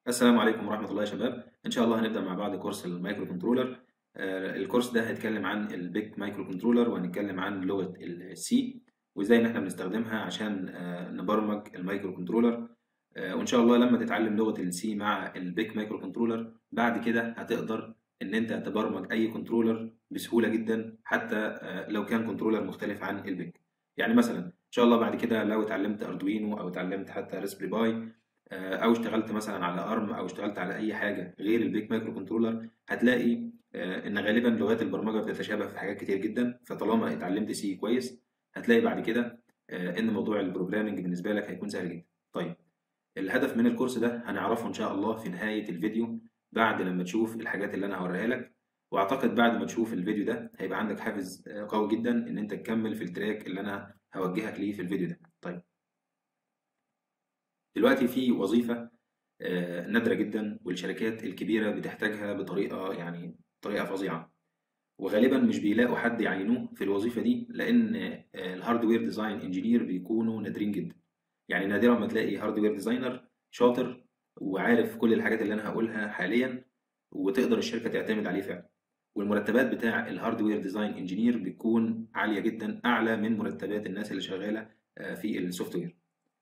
السلام عليكم ورحمة الله يا شباب إن شاء الله هنبدأ مع بعض كورس المايكرو كنترولر آه، الكورس ده هيتكلم عن البيك مايكرو كنترولر وهنتكلم عن لغة السي وإزاي إن إحنا بنستخدمها عشان آه، نبرمج المايكرو كنترولر آه، وإن شاء الله لما تتعلم لغة السي مع البيك مايكرو كنترولر بعد كده هتقدر إن أنت تبرمج أي كنترولر بسهولة جدا حتى آه، لو كان كنترولر مختلف عن البيك يعني مثلا إن شاء الله بعد كده لو اتعلمت أردوينو أو اتعلمت حتى ريسبري باي او اشتغلت مثلا على ارم او اشتغلت على اي حاجه غير البيك مايكرو كنترولر هتلاقي آه، ان غالبا لغات البرمجه بتتشابه في حاجات كتير جدا فطالما اتعلمت سي كويس هتلاقي بعد كده آه، ان موضوع البروجرامنج بالنسبه لك هيكون سهل جدا طيب الهدف من الكورس ده هنعرفه ان شاء الله في نهايه الفيديو بعد لما تشوف الحاجات اللي انا هوريها لك واعتقد بعد ما تشوف الفيديو ده هيبقى عندك حافز آه، قوي جدا ان انت تكمل في التراك اللي انا هوجهك ليه في الفيديو ده طيب دلوقتي في وظيفة آه، نادرة جدا والشركات الكبيرة بتحتاجها بطريقة يعني طريقة فظيعة وغالبا مش بيلاقوا حد يعينوه في الوظيفة دي لأن آه، الهاردوير ديزاين انجينير بيكونوا نادرين جدا يعني نادرا ما تلاقي هاردوير ديزاينر شاطر وعارف كل الحاجات اللي أنا هقولها حاليا وتقدر الشركة تعتمد عليه فعلا والمرتبات بتاع الهاردوير ديزاين انجينير بتكون عالية جدا أعلى من مرتبات الناس اللي شغالة آه، في السوفت وير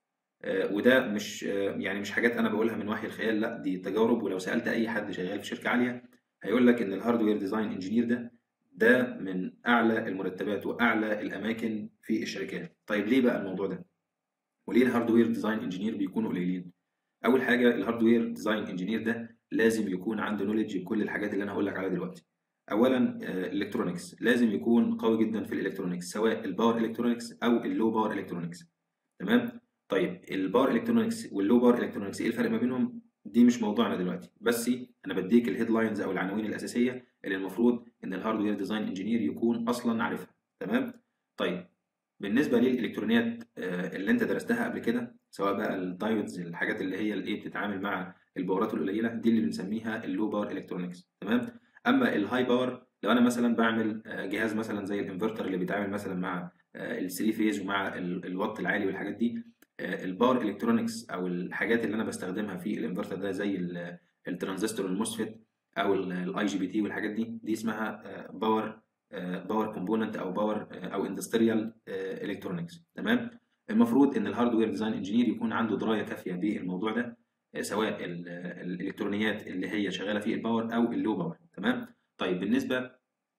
آه، وده مش آه، يعني مش حاجات انا بقولها من وحي الخيال لا دي تجارب ولو سالت اي حد شغال في شركه عاليه هيقول لك ان الهاردوير ديزاين انجينير ده ده من اعلى المرتبات واعلى الاماكن في الشركات طيب ليه بقى الموضوع ده وليه الهاردوير ديزاين انجينير بيكونوا قليلين اول حاجه الهاردوير ديزاين انجينير ده لازم يكون عنده نوليدج بكل الحاجات اللي انا هقول لك عليها دلوقتي اولا الكترونكس لازم يكون قوي جدا في الالكترونكس سواء الباور الكترونكس او اللو باور الكترونكس تمام طيب الباور الكترونكس واللو باور الكترونكس ايه الفرق ما بينهم دي مش موضوعنا دلوقتي بس انا بديك الهيدلاينز او العناوين الاساسيه اللي المفروض ان الهاردوير ديزاين انجينير يكون اصلا عارفها تمام طيب بالنسبه للالكترونيات آه، اللي انت درستها قبل كده سواء بقى الدايودز الحاجات اللي هي الايه بتتعامل مع الباورات القليله دي اللي بنسميها اللو باور الكترونكس تمام اما الهاي باور لو انا مثلا بعمل آه، جهاز مثلا زي الانفرتر اللي بيتعامل مثلا مع الثري فيز ومع ال- الوات العالي والحاجات دي الباور الكترونكس او الحاجات اللي انا بستخدمها في الانفرتر ده زي ال- الترانزستور والموسفيت او الاي جي بي تي والحاجات دي دي اسمها باور باور كومبوننت او باور او اندستريال الكترونكس تمام المفروض ان الهاردوير ديزاين انجينير يكون عنده درايه كافيه بالموضوع ده آه، سواء ال- الالكترونيات اللي هي شغاله في الباور او اللو باور تمام طيب بالنسبه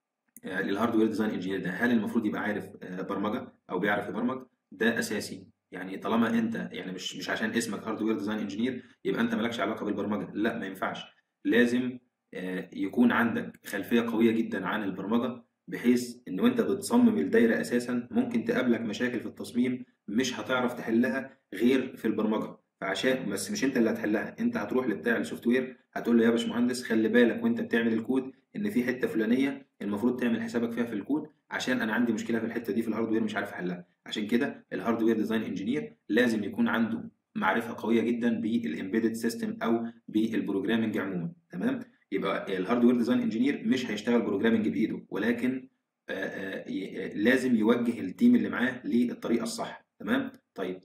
آه، للهاردوير ديزاين انجينير ده هل المفروض يبقى عارف آه، برمجه او بيعرف يبرمج ده اساسي يعني طالما انت يعني مش مش عشان اسمك هاردوير ديزاين انجينير يبقى انت مالكش علاقه بالبرمجه لا ما ينفعش لازم آه، يكون عندك خلفيه قويه جدا عن البرمجه بحيث ان وانت بتصمم الدايره اساسا ممكن تقابلك مشاكل في التصميم مش هتعرف تحلها غير في البرمجه فعشان بس مش انت اللي هتحلها انت هتروح لبتاع السوفت وير هتقول له يا باشمهندس خلي بالك وانت بتعمل الكود ان في حته فلانيه المفروض تعمل حسابك فيها في الكود عشان انا عندي مشكله في الحته دي في الهاردوير مش عارف احلها عشان كده الهاردوير ديزاين انجينير لازم يكون عنده معرفه قويه جدا بالامبيدد سيستم او بالبروجرامنج عموما تمام يبقى الهاردوير ديزاين انجينير مش هيشتغل بروجرامنج بايده ولكن آه، آه، ي- آه، لازم يوجه التيم اللي معاه للطريقه الصح تمام طيب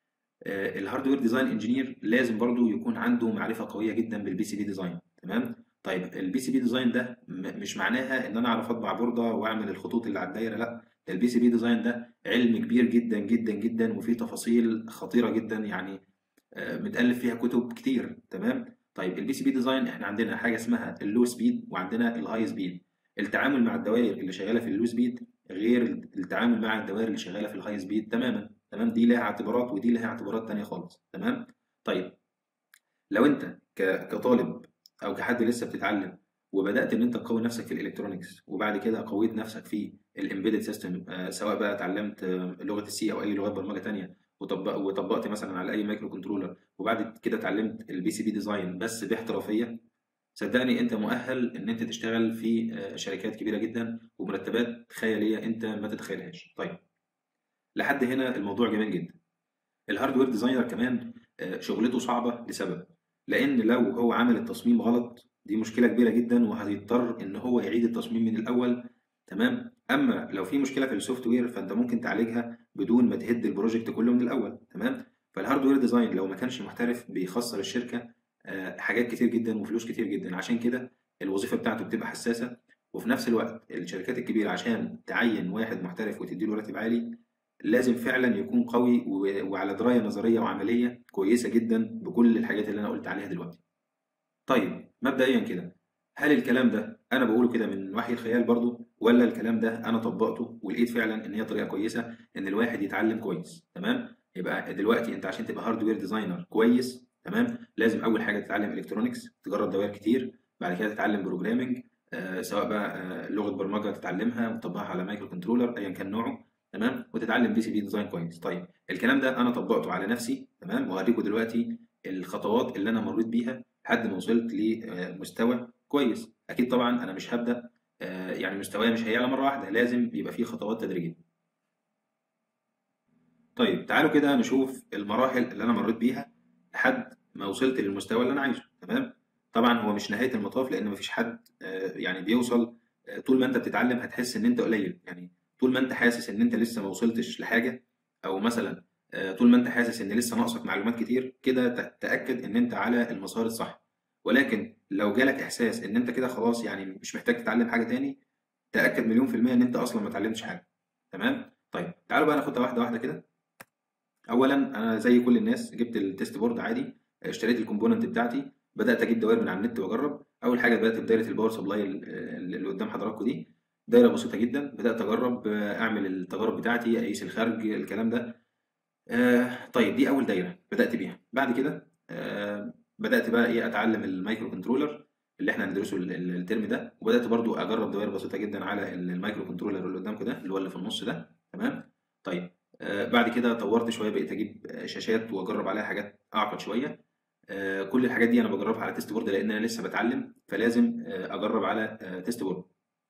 آه، الهاردوير ديزاين انجينير لازم برضو يكون عنده معرفه قويه جدا بالبي سي بي ديزاين تمام طيب البي سي بي ديزاين ده م- مش معناها ان انا اعرف اطبع بورده واعمل الخطوط اللي على الدايره لا ده البي سي بي ديزاين ده علم كبير جدا جدا جدا وفيه تفاصيل خطيره جدا يعني آه، متالف فيها كتب كتير تمام طيب البي سي بي ديزاين احنا عندنا حاجه اسمها اللو سبيد وعندنا الهاي سبيد التعامل مع الدوائر اللي شغاله في اللو سبيد غير التعامل مع الدوائر اللي شغاله في الهاي سبيد تماما تمام دي لها اعتبارات ودي لها اعتبارات تانية خالص تمام طيب لو انت ك- كطالب او كحد لسه بتتعلم وبدات ان انت تقوي نفسك في الالكترونكس وبعد كده قويت نفسك في الامبيدد سيستم سواء بقى اتعلمت آه، لغه السي او اي لغات برمجه تانية وطبق وطبقت مثلا على اي مايكرو كنترولر وبعد كده اتعلمت البي سي بي ديزاين بس باحترافيه صدقني انت مؤهل ان انت تشتغل في آه، شركات كبيره جدا ومرتبات خياليه انت ما تتخيلهاش طيب لحد هنا الموضوع جميل جدا الهاردوير ديزاينر كمان آه، شغلته صعبه لسبب لان لو هو عمل التصميم غلط دي مشكله كبيره جدا وهيضطر ان هو يعيد التصميم من الاول تمام اما لو في مشكله في السوفت وير فانت ممكن تعالجها بدون ما تهد البروجكت كله من الاول تمام فالهاردوير ديزاين لو ما كانش محترف بيخسر الشركه آه، حاجات كتير جدا وفلوس كتير جدا عشان كده الوظيفه بتاعته بتبقى حساسه وفي نفس الوقت الشركات الكبيره عشان تعين واحد محترف وتديله راتب عالي لازم فعلا يكون قوي و- وعلى درايه نظريه وعمليه كويسه جدا بكل الحاجات اللي انا قلت عليها دلوقتي. طيب مبدئيا كده هل الكلام ده انا بقوله كده من وحي الخيال برضو ولا الكلام ده انا طبقته ولقيت فعلا ان هي طريقه كويسه ان الواحد يتعلم كويس تمام يبقى دلوقتي انت عشان تبقى هاردوير ديزاينر كويس تمام لازم اول حاجه تتعلم الكترونكس تجرب دوائر كتير بعد كده تتعلم بروجرامنج آه سواء بقى آه لغه برمجه تتعلمها وتطبقها على مايكرو كنترولر ايا كان نوعه تمام وتتعلم بي سي بي ديزاين كويس طيب الكلام ده انا طبقته على نفسي تمام وهوريكم دلوقتي الخطوات اللي انا مريت بيها لحد ما وصلت لمستوى كويس اكيد طبعا انا مش هبدا آه، يعني مستواي مش هيعلى مره واحده لازم يبقى فيه خطوات تدريجيه طيب تعالوا كده نشوف المراحل اللي انا مريت بيها لحد ما وصلت للمستوى اللي انا عايزه تمام طبعا هو مش نهايه المطاف لان مفيش حد آه، يعني بيوصل آه، طول ما انت بتتعلم هتحس ان انت قليل يعني طول ما انت حاسس ان انت لسه ما وصلتش لحاجه او مثلا آه، طول ما انت حاسس ان لسه ناقصك معلومات كتير كده ت- تاكد ان انت على المسار الصح ولكن لو جالك احساس ان انت كده خلاص يعني مش محتاج تتعلم حاجه تاني تاكد مليون في الميه ان انت اصلا ما اتعلمتش حاجه تمام طيب تعالوا بقى ناخدها واحده واحده كده اولا انا زي كل الناس جبت التيست بورد عادي اشتريت الكومبوننت بتاعتي بدات اجيب دوائر من على النت واجرب اول حاجه بدات بدايه الباور سبلاي اللي قدام حضراتكم دي دايره بسيطه جدا بدات اجرب آه، اعمل التجارب بتاعتي اقيس الخارج الكلام ده آه طيب دي اول دايره بدات بيها بعد كده آه بدات بقى ايه اتعلم المايكرو كنترولر اللي احنا هندرسه ال- ال- الترم ده وبدات برضو اجرب دوائر بسيطه جدا على ال- المايكرو كنترولر اللي قدامكم ده اللي هو اللي في النص ده تمام طيب آه بعد كده طورت شويه بقيت اجيب آه، شاشات واجرب عليها حاجات اعقد شويه آه كل الحاجات دي انا بجربها على تيست بورد لان انا لسه بتعلم فلازم آه اجرب على آه تيست بورد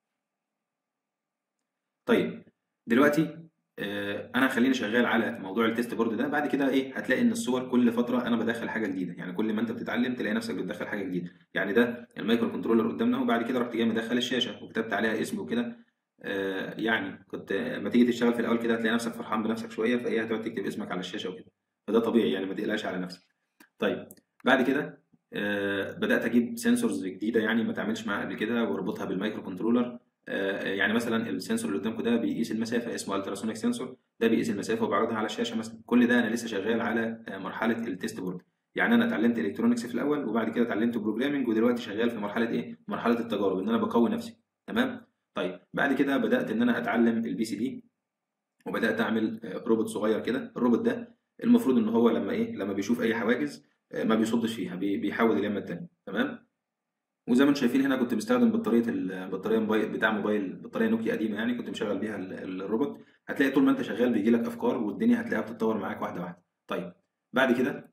طيب دلوقتي آه، انا خليني شغال على موضوع التيست بورد ده بعد كده ايه هتلاقي ان الصور كل فتره انا بدخل حاجه جديده يعني كل ما انت بتتعلم تلاقي نفسك بتدخل حاجه جديده يعني ده المايكرو كنترولر قدامنا وبعد كده رحت جاي مدخل الشاشه وكتبت عليها اسم وكده آه، يعني كنت ما تيجي تشتغل في الاول كده هتلاقي نفسك فرحان بنفسك شويه فايه هتقعد تكتب اسمك على الشاشه وكده فده طبيعي يعني ما تقلقش على نفسك طيب بعد كده آه، بدات اجيب سنسورز جديده يعني ما تعملش معاها قبل كده واربطها بالمايكرو كنترولر آه، يعني مثلا السنسور اللي قدامكم ده بيقيس المسافه اسمه التراسونيك سنسور ده بيقيس المسافه وبعرضها على الشاشه مثلا كل ده انا لسه شغال على آه، مرحله التيست بورد يعني انا اتعلمت الكترونكس في الاول وبعد كده اتعلمت بروجرامنج ودلوقتي شغال في مرحله ايه مرحله التجارب ان انا بقوي نفسي تمام طيب بعد كده بدات ان انا اتعلم البي سي بي وبدات اعمل آه، روبوت صغير كده الروبوت ده المفروض ان هو لما ايه لما بيشوف اي حواجز آه، ما بيصدش فيها بي- بيحاول اليمه التانيه تمام وزي ما انتم شايفين هنا كنت مستخدم بطاريه البطاريه موبايل بتاع موبايل بطاريه نوكيا قديمه يعني كنت مشغل بيها ال- ال- الروبوت هتلاقي طول ما انت شغال بيجي لك افكار والدنيا هتلاقيها بتتطور معاك واحده واحده طيب بعد كده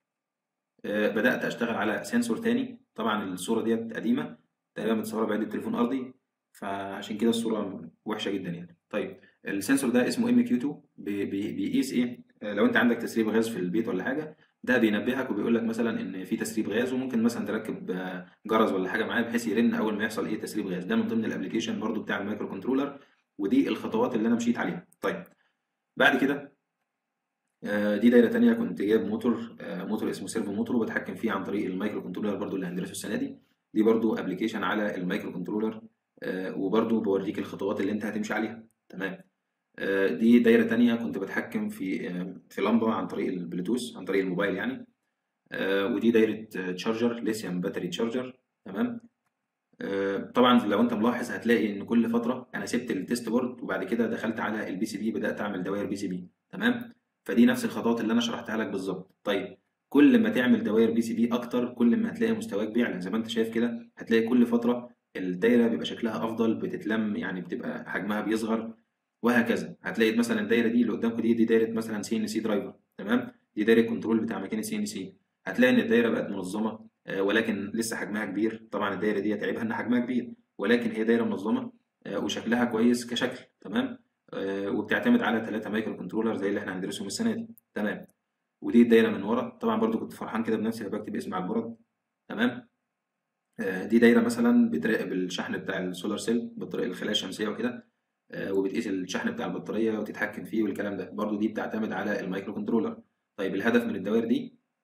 آه، بدات اشتغل على سنسور تاني طبعا الصوره ديت قديمه تقريبا متصوره بعده تليفون ارضي فعشان كده الصوره وحشه جدا يعني طيب السنسور ده اسمه ام كيو 2 بي- بي- بيقيس ايه آه، لو انت عندك تسريب غاز في البيت ولا حاجه ده بينبهك وبيقول لك مثلا ان في تسريب غاز وممكن مثلا تركب آه، جرس ولا حاجه معاه بحيث يرن اول ما يحصل ايه تسريب غاز ده من ضمن الابلكيشن برضو بتاع المايكرو كنترولر ودي الخطوات اللي انا مشيت عليها طيب بعد كده آه، دي دايره تانية كنت جايب موتور آه، موتور اسمه سيرفو موتور وبتحكم فيه عن طريق المايكرو كنترولر برضو اللي هندرسه السنه دي دي برضو ابلكيشن على المايكرو كنترولر آه، وبرضو بوريك الخطوات اللي انت هتمشي عليها تمام آه، دي دايره تانية كنت بتحكم في آه، في لمبه عن طريق البلوتوث عن طريق الموبايل يعني آه، ودي دايره آه، تشارجر ليثيوم باتري تشارجر تمام آه، طبعا لو انت ملاحظ هتلاقي ان كل فتره انا سبت التيست بورد وبعد كده دخلت على البي سي بي بدات اعمل دوائر بي سي بي تمام فدي نفس الخطوات اللي انا شرحتها لك بالظبط طيب كل ما تعمل دوائر بي سي بي اكتر كل ما هتلاقي مستواك بيعلى زي ما انت شايف كده هتلاقي كل فتره الدايره بيبقى شكلها افضل بتتلم يعني بتبقى حجمها بيصغر وهكذا هتلاقي مثلا الدايره دي اللي قدامكم دي دي دايره مثلا سي ان سي درايفر تمام دي دايره كنترول بتاع ماكينه سي ان سي هتلاقي ان الدايره بقت منظمه آه، ولكن لسه حجمها كبير طبعا الدايره دي عيبها ان حجمها كبير ولكن هي دايره منظمه آه، وشكلها كويس كشكل تمام آه، وبتعتمد على ثلاثه مايكرو كنترولر زي اللي احنا هندرسهم السنه دي تمام ودي الدايره من ورا طبعا برضو كنت فرحان كده بنفسي بكتب اسمي على البورد تمام آه، دي دايره مثلا بتراقب الشحن بتاع السولار سيل بالطريقه الخلايا الشمسيه وكده آه، وبتقيس الشحن بتاع البطاريه وتتحكم فيه والكلام ده برضو دي بتعتمد على المايكرو كنترولر طيب الهدف من الدوائر دي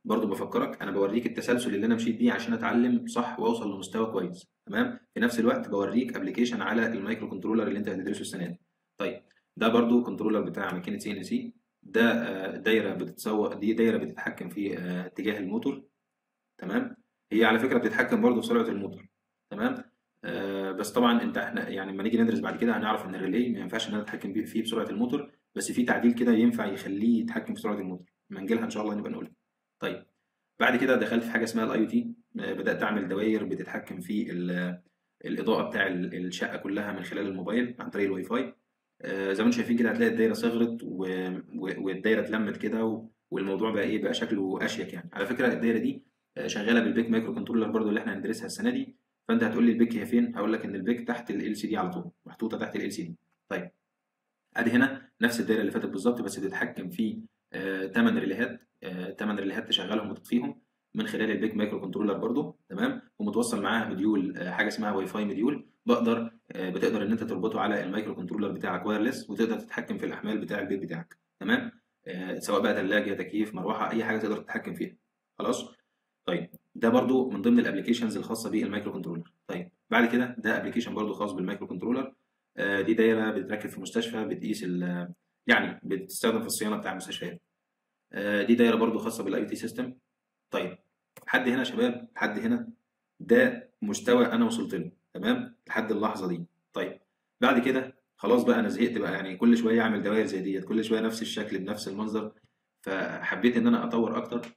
برضو بفكرك انا بوريك التسلسل اللي انا مشيت بيه عشان اتعلم صح واوصل لمستوى كويس تمام في نفس الوقت بوريك ابلكيشن على المايكرو كنترولر اللي انت هتدرسه السنه دي طيب ده برضو كنترولر بتاع ماكينه سي ان سي ده آه، دايره بتتسوق دي دايره بتتحكم في آه، اتجاه الموتور تمام هي على فكره بتتحكم برضو في سرعه الموتور تمام آه بس طبعا انت احنا يعني لما نيجي ندرس بعد كده هنعرف ان الريلي ما ينفعش ان انا اتحكم بيه- فيه بسرعه الموتور بس في تعديل كده ينفع يخليه يتحكم في سرعه الموتور لما نجي لها ان شاء الله نبقى نقولها طيب بعد كده دخلت في حاجه اسمها الاي او تي بدات اعمل دوائر بتتحكم في ال- الاضاءه بتاع ال- الشقه كلها من خلال الموبايل عن طريق الواي فاي آه، زي ما انتم شايفين كده هتلاقي الدايره صغرت و- و- والدايره اتلمت كده و- والموضوع بقى ايه بقى شكله اشيك يعني على فكره الدايره دي آه، شغاله بالبيك مايكرو كنترولر برضو اللي احنا هندرسها السنه دي فانت هتقول لي البيك هي فين هقول لك ان البيك تحت ال سي دي على طول محطوطه تحت ال سي دي طيب ادي هنا نفس الدايره اللي فاتت بالظبط بس بتتحكم في 8 ريليهات 8 ريليهات تشغلهم وتطفيهم من خلال البيك مايكرو كنترولر برضو تمام ومتوصل معاها مديول آه، حاجه اسمها واي فاي مديول بقدر آه، بتقدر ان انت تربطه على المايكرو كنترولر بتاعك وايرلس وتقدر تتحكم في الاحمال بتاع البيت بتاعك تمام آه، سواء بقى ثلاجه تكييف مروحه اي حاجه تقدر تتحكم فيها خلاص طيب ده برضو من ضمن الابلكيشنز الخاصه بالمايكرو كنترولر طيب بعد كده ده ابلكيشن برضو خاص بالمايكرو كنترولر آه، دي دايره بتركب في مستشفى بتقيس ال- يعني بتستخدم في الصيانه بتاع المستشفيات آه، دي دايره برضو خاصه بالاي تي سيستم طيب لحد هنا يا شباب لحد هنا ده مستوى انا وصلت له تمام لحد اللحظه دي طيب بعد كده خلاص بقى انا زهقت بقى يعني كل شويه اعمل دوائر زي ديت كل شويه نفس الشكل بنفس المنظر فحبيت ان انا اطور اكتر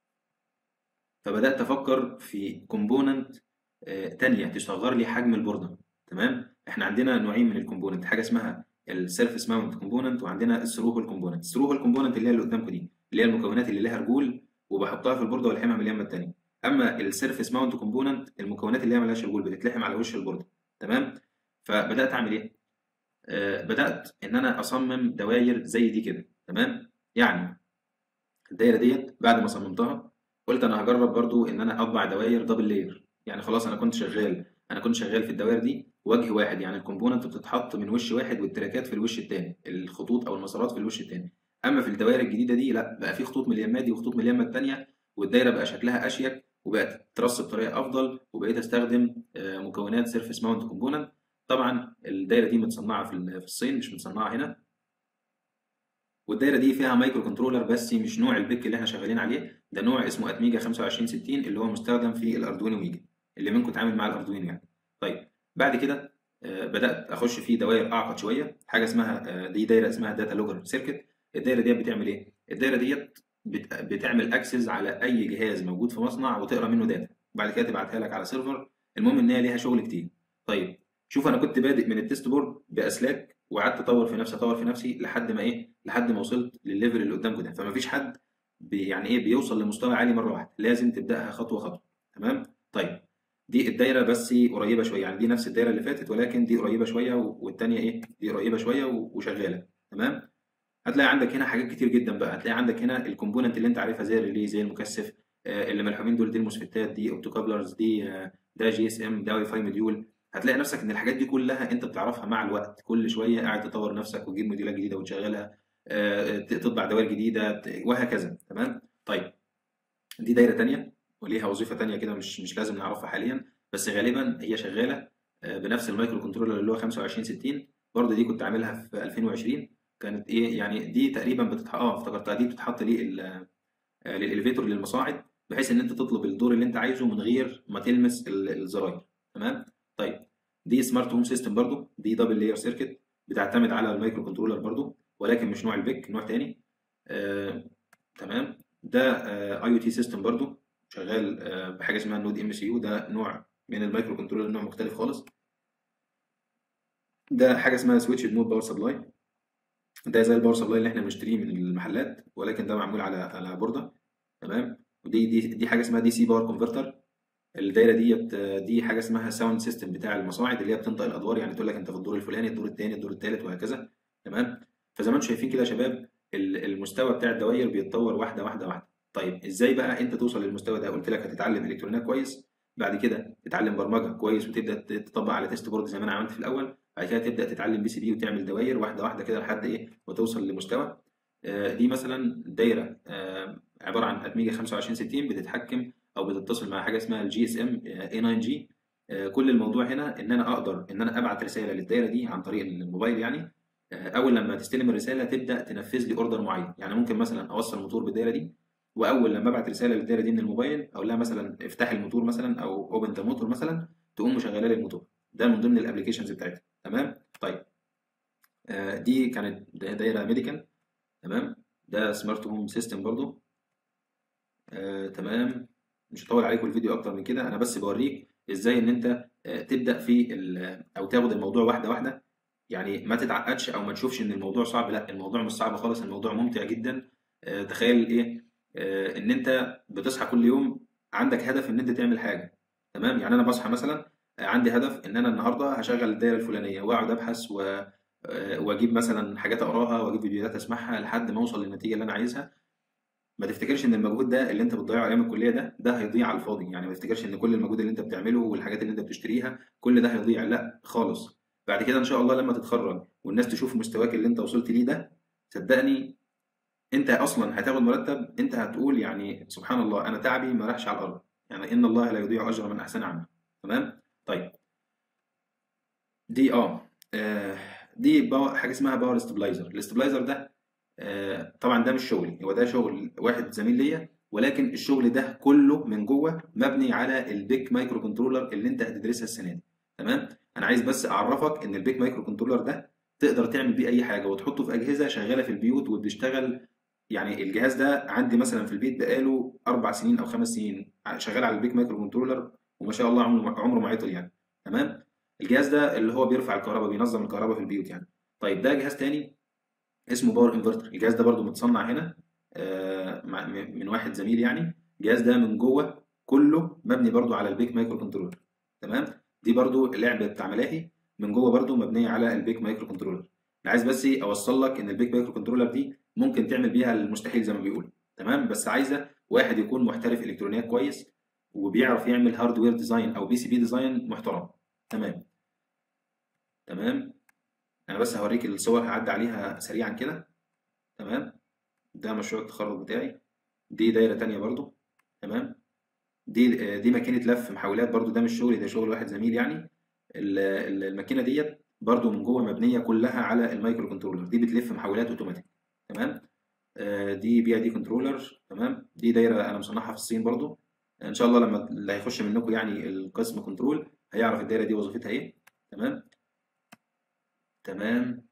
فبدات افكر في كومبوننت تانية تصغر لي حجم البورده تمام احنا عندنا نوعين من الكومبوننت حاجه اسمها السيرفيس ماونت كومبوننت وعندنا الثرو هول كومبوننت الثرو هول كومبوننت اللي هي اللي قدامكم دي اللي هي المكونات اللي لها رجول وبحطها في البورده والحمها من اليمه التانيه اما السيرفيس ماونت كومبوننت المكونات اللي هي ملهاش رجول بتتلحم على وش البورده تمام فبدات اعمل ايه آه بدات ان انا اصمم دواير زي دي كده تمام يعني الدايره ديت بعد ما صممتها قلت انا هجرب برضو ان انا اطبع دواير دبل لاير يعني خلاص انا كنت شغال انا كنت شغال في الدوائر دي وجه واحد يعني الكومبوننت بتتحط من وش واحد والتراكات في الوش الثاني الخطوط او المسارات في الوش الثاني اما في الدوائر الجديده دي لا بقى في خطوط من اليمه دي وخطوط من اليمه الثانيه والدايره بقى شكلها اشيك وبقت ترص بطريقه افضل وبقيت استخدم آه، مكونات سيرفيس ماونت كومبوننت طبعا الدايره دي متصنعه في ال- في الصين مش متصنعه هنا والدايره دي فيها مايكرو كنترولر بس مش نوع البيك اللي احنا شغالين عليه ده نوع اسمه اتميجا 2560 اللي هو مستخدم في الاردوينو ميجا اللي منكم اتعامل مع الاردوينو يعني طيب بعد كده آه، بدات اخش في دوائر اعقد شويه حاجه اسمها آه، دي دايره اسمها داتا لوجر سيركت الدايره ديت بتعمل ايه الدايره ديت بت- بتعمل اكسس على اي جهاز موجود في مصنع وتقرا منه داتا وبعد كده تبعتها لك على سيرفر المهم ان هي ليها شغل كتير طيب شوف انا كنت بادئ من التست بورد باسلاك وقعدت اطور في نفسي اطور في نفسي لحد ما ايه لحد ما وصلت للليفل اللي قدامكم ده فما فيش حد بي يعني ايه بيوصل لمستوى عالي مره واحده لازم تبداها خطوه خطوه تمام طيب دي الدايره بس قريبه شويه يعني دي نفس الدايره اللي فاتت ولكن دي قريبه شويه والثانيه ايه دي قريبه شويه و- وشغاله تمام هتلاقي عندك هنا حاجات كتير جدا بقى هتلاقي عندك هنا الكومبوننت اللي انت عارفها زي الريلي زي المكثف آه، اللي ملحومين دول دي الموسفيتات دي اوبتوكابلرز دي آه، ده جي اس ام ده واي فاي مديول هتلاقي نفسك ان الحاجات دي كلها انت بتعرفها مع الوقت كل شويه قاعد تطور نفسك وتجيب موديلات جديده وتشغلها آه، ت- تطبع دوائر جديده ت- وهكذا تمام طيب دي دايره تانية وليها وظيفه تانية كده مش مش لازم نعرفها حاليا بس غالبا هي شغاله آه، بنفس المايكرو كنترولر اللي هو 2560 برضه دي كنت عاملها في 2020 كانت ايه يعني دي تقريبا بتتحط اه افتكرتها دي بتتحط ليه للاليفيتور للمصاعد بحيث ان انت تطلب الدور اللي انت عايزه من غير ما تلمس ال- الزراير تمام طيب دي سمارت هوم سيستم برضو دي دبل لاير سيركت بتعتمد على المايكرو كنترولر برضو ولكن مش نوع البيك نوع تاني آه، تمام ده اي او تي سيستم برضو شغال آه، بحاجه اسمها نود ام سي يو ده نوع من المايكرو كنترولر نوع مختلف خالص ده حاجه اسمها سويتش مود باور سبلاي ده زي الباور سبلاي اللي احنا بنشتريه من المحلات ولكن ده معمول على على بورده تمام ودي دي دي حاجه اسمها دي سي باور كونفرتر الدايره ديت آه، دي حاجه اسمها ساوند سيستم بتاع المصاعد اللي هي بتنطق الادوار يعني تقول لك انت في الدور الفلاني الدور الثاني الدور الثالث وهكذا تمام فزي ما انتم شايفين كده يا شباب ال- المستوى بتاع الدوائر بيتطور واحده واحده واحده طيب ازاي بقى انت توصل للمستوى ده قلت لك هتتعلم الكترونيات كويس بعد كده تتعلم برمجه كويس وتبدا تطبق على تيست بورد زي ما انا عملت في الاول بعد كده تبدا تتعلم بي سي بي وتعمل دوائر واحده واحده كده لحد ايه وتوصل لمستوى آه، دي مثلا دايره آه، عباره عن اتميجا 2560 بتتحكم او بتتصل مع حاجه اسمها الجي اس ام اي 9 جي كل الموضوع هنا ان انا اقدر ان انا ابعت رساله للدايره دي عن طريق الموبايل يعني اول لما تستلم الرساله تبدا تنفذ لي اوردر معين يعني ممكن مثلا اوصل موتور بالدايره دي واول لما ابعت رساله للدايره دي من الموبايل اقول لها مثلا افتح الموتور مثلا او اوبن ذا موتور مثلا تقوم مشغله لي الموتور ده من ضمن الابلكيشنز بتاعتها تمام طيب آه دي كانت دايره ميديكال تمام ده سمارت هوم سيستم برضو آه تمام مش هطول عليكم الفيديو اكتر من كده انا بس بوريك ازاي ان انت آه تبدا في او تاخد الموضوع واحده واحده يعني ما تتعقدش او ما تشوفش ان الموضوع صعب لا الموضوع مش صعب خالص الموضوع ممتع جدا آه تخيل ايه آه ان انت بتصحى كل يوم عندك هدف ان انت تعمل حاجه تمام يعني انا بصحى مثلا عندي هدف ان انا النهارده هشغل الدايره الفلانيه واقعد ابحث و... واجيب مثلا حاجات اقراها واجيب فيديوهات اسمعها لحد ما اوصل للنتيجه اللي انا عايزها ما تفتكرش ان المجهود ده اللي انت بتضيعه ايام الكليه ده ده هيضيع على الفاضي يعني ما تفتكرش ان كل المجهود اللي انت بتعمله والحاجات اللي انت بتشتريها كل ده هيضيع لا خالص بعد كده ان شاء الله لما تتخرج والناس تشوف مستواك اللي انت وصلت ليه ده صدقني انت اصلا هتاخد مرتب انت هتقول يعني سبحان الله انا تعبي ما راحش على الارض يعني ان الله لا يضيع اجر من احسن عمل تمام طيب دي اه, آه دي باور حاجه اسمها باور ستابلايزر الاستابلايزر ده آه طبعا ده مش شغلي هو ده شغل واحد زميل ليا ولكن الشغل ده كله من جوه مبني على البيك مايكرو كنترولر اللي انت هتدرسها السنه دي تمام انا عايز بس اعرفك ان البيك مايكرو كنترولر ده تقدر تعمل بيه اي حاجه وتحطه في اجهزه شغاله في البيوت وبتشتغل يعني الجهاز ده عندي مثلا في البيت بقاله اربع سنين او خمس سنين شغال على البيك مايكرو كنترولر وما شاء الله عمره عمره ما عطل يعني تمام الجهاز ده اللي هو بيرفع الكهرباء بينظم الكهرباء في البيوت يعني طيب ده جهاز تاني اسمه باور انفرتر الجهاز ده برضو متصنع هنا آه من واحد زميل يعني الجهاز ده من جوه كله مبني برضو على البيك مايكرو كنترولر تمام دي برضو لعبه بتاع ملاهي من جوه برضو مبنيه على البيك مايكرو كنترولر انا عايز بس اوصل لك ان البيك مايكرو كنترولر دي ممكن تعمل بيها المستحيل زي ما بيقولوا تمام بس عايزه واحد يكون محترف الكترونيات كويس وبيعرف يعمل هاردوير ديزاين او بي سي بي ديزاين محترم تمام تمام انا بس هوريك الصور هعدي عليها سريعا كده تمام ده مشروع التخرج بتاعي دي دايره تانية برضو تمام دي دي ماكينه لف محاولات برضو ده مش شغلي ده شغل واحد زميل يعني الماكينه ديت برضو من جوه مبنيه كلها على المايكرو كنترولر دي بتلف محاولات اوتوماتيك تمام آه دي بي اي دي كنترولر تمام دي دايره انا مصنعها في الصين برضو ان شاء الله لما اللي هيخش منكم يعني القسم كنترول هيعرف الدايره دي وظيفتها ايه تمام تمام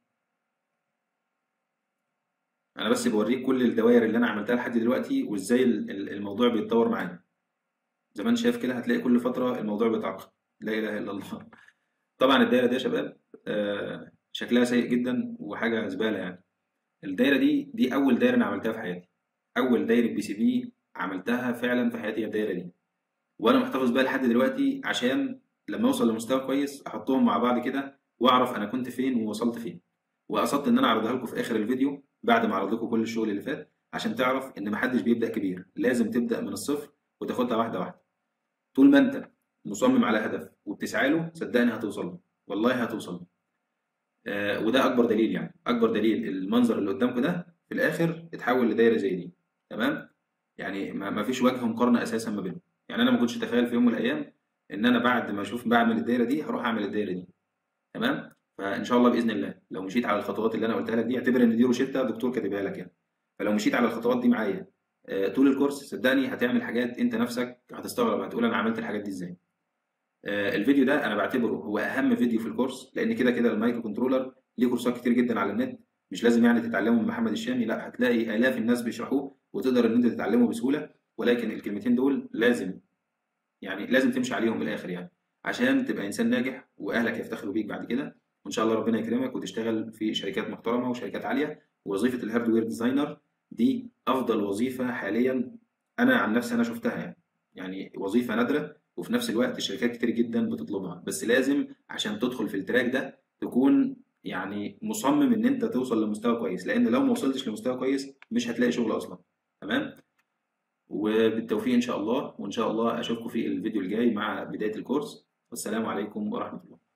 انا بس بوريك كل الدوائر اللي انا عملتها لحد دلوقتي وازاي الموضوع بيتطور معايا زي ما انت شايف كده هتلاقي كل فتره الموضوع بيتعقد لا اله الا الله طبعا الدايره دي يا شباب آه شكلها سيء جدا وحاجه زباله يعني الدايره دي دي اول دايره انا عملتها في حياتي اول دايره بي سي بي عملتها فعلا في حياتي الدايره دي وانا محتفظ بيها لحد دلوقتي عشان لما اوصل لمستوى كويس احطهم مع بعض كده واعرف انا كنت فين ووصلت فين وقصدت ان انا اعرضها لكم في اخر الفيديو بعد ما اعرض لكم كل الشغل اللي فات عشان تعرف ان محدش بيبدا كبير لازم تبدا من الصفر وتاخدها واحده واحده طول ما انت مصمم على هدف وبتسعى له صدقني هتوصل له والله هتوصل له آه وده اكبر دليل يعني اكبر دليل المنظر اللي قدامكم ده في الاخر اتحول لدايره زي دي تمام يعني ما فيش وجه مقارنه اساسا ما بينهم يعني انا ما كنتش اتخيل في يوم من الايام ان انا بعد ما اشوف بعمل الدايره دي هروح اعمل الدايره دي تمام فان شاء الله باذن الله لو مشيت على الخطوات اللي انا قلتها لك دي اعتبر ان دي روشته دكتور كاتبها لك يعني فلو مشيت على الخطوات دي معايا آه طول الكورس صدقني هتعمل حاجات انت نفسك هتستغرب هتقول انا عملت الحاجات دي ازاي آه الفيديو ده انا بعتبره هو اهم فيديو في الكورس لان كده كده المايكرو كنترولر ليه كورسات كتير جدا على النت مش لازم يعني تتعلمه من محمد الشامي لا هتلاقي الاف الناس بيشرحوه وتقدر ان انت تتعلمه بسهوله ولكن الكلمتين دول لازم يعني لازم تمشي عليهم من الاخر يعني عشان تبقى انسان ناجح واهلك يفتخروا بيك بعد كده وان شاء الله ربنا يكرمك وتشتغل في شركات محترمه وشركات عاليه ووظيفه الهاردوير ديزاينر دي افضل وظيفه حاليا انا عن نفسي انا شفتها يعني يعني وظيفه نادره وفي نفس الوقت الشركات كتير جدا بتطلبها بس لازم عشان تدخل في التراك ده تكون يعني مصمم ان انت توصل لمستوى كويس لان لو ما وصلتش لمستوى كويس مش هتلاقي شغل اصلا تمام وبالتوفيق ان شاء الله وان شاء الله اشوفكم في الفيديو الجاي مع بدايه الكورس والسلام عليكم ورحمه الله